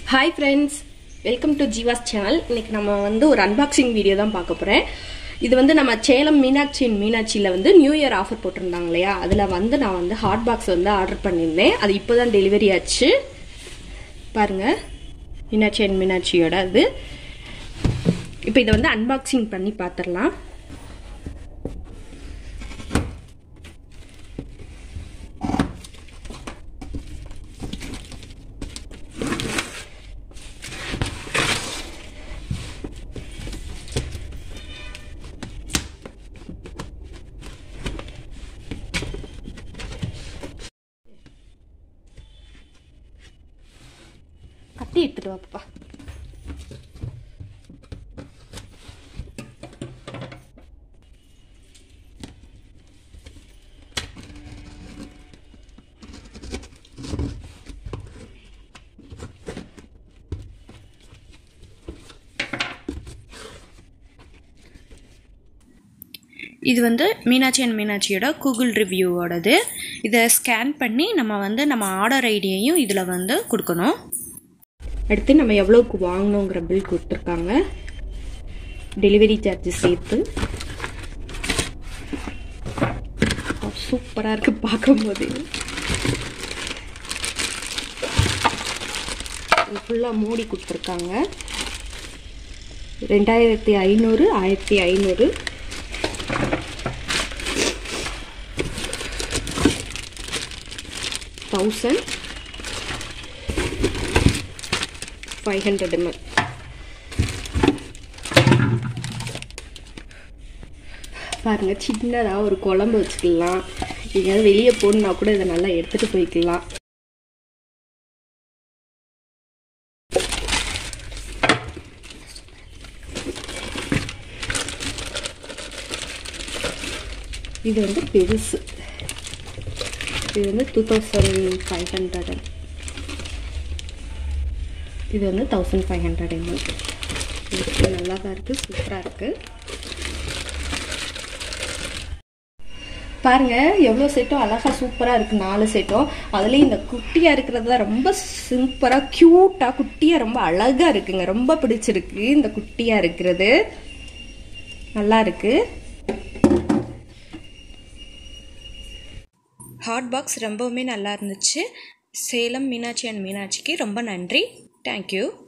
hi friends welcome to Jeeva's channel இன்னைக்கு நம்ம வந்து ஒரு அன்பாக்சிங் வீடியோ தான் பார்க்க போகிறேன் இது வந்து நம்ம சேலம் மீனாட்சி மீனாட்சியில் வந்து நியூ இயர் ஆஃபர் போட்டிருந்தாங்க இல்லையா அதில் வந்து நான் வந்து ஹாட் பாக்ஸ் வந்து ஆர்டர் பண்ணியிருந்தேன் அது இப்போ தான் டெலிவரி ஆச்சு பாருங்கள் மீனாட்சி அண்ட் மீனாட்சியோட இது இப்போ இதை வந்து அன்பாக்சிங் பண்ணி பார்த்துடலாம் கத்தி எடுத்துட்டு வாப்பா இது வந்து மீனாட்சி அண்ட் மீனாட்சியோட கூகுள் ரிவ்யூவோடது இதை ஸ்கேன் பண்ணி நம்ம வந்து நம்ம ஆர்டர் ஐடியையும் இதில் வந்து கொடுக்கணும் அடுத்து நம்ம எவ்வளோக்கு வாங்கணுங்கிற பில் கொடுத்துருக்காங்க டெலிவரி சார்ஜ் சேர்த்து சூப்பராக இருக்குது பார்க்கும்போது ஃபுல்லாக மூடி கொடுத்துருக்காங்க ரெண்டாயிரத்தி ஐநூறு ஆயிரத்தி ஐநூறு தௌசண்ட் ஃபைவ் ஹண்ட்ரட் எம்எல் பாருங்க சின்னதாக ஒரு குழம்பு வச்சுக்கலாம் எங்கேயாவது வெளியே போகணுன்னா கூட இதை நல்லா எடுத்துகிட்டு போய்க்கலாம் இது வந்து பெருசு இது வந்து டூ தௌசண்ட் ஃபைவ் ஹண்ட்ரட் இது வந்து தௌசண்ட் ஃபைவ் ஹண்ட்ரட் எம்எல் இது நல்லா தான் இருக்குது சூப்பராக இருக்குது பாருங்க எவ்வளோ செட்டும் அழகாக சூப்பராக இருக்குது நாலு செட்டும் அதுலேயும் இந்த குட்டியாக இருக்கிறது தான் ரொம்ப சூப்பராக க்யூட்டாக குட்டியாக ரொம்ப அழகாக இருக்குங்க ரொம்ப பிடிச்சிருக்கு இந்த குட்டியாக இருக்கிறது நல்லா இருக்குது ஹாட் பாக்ஸ் ரொம்பவுமே நல்லா இருந்துச்சு சேலம் மீனாட்சி அண்ட் மீனாட்சிக்கு ரொம்ப நன்றி தேங்க்யூ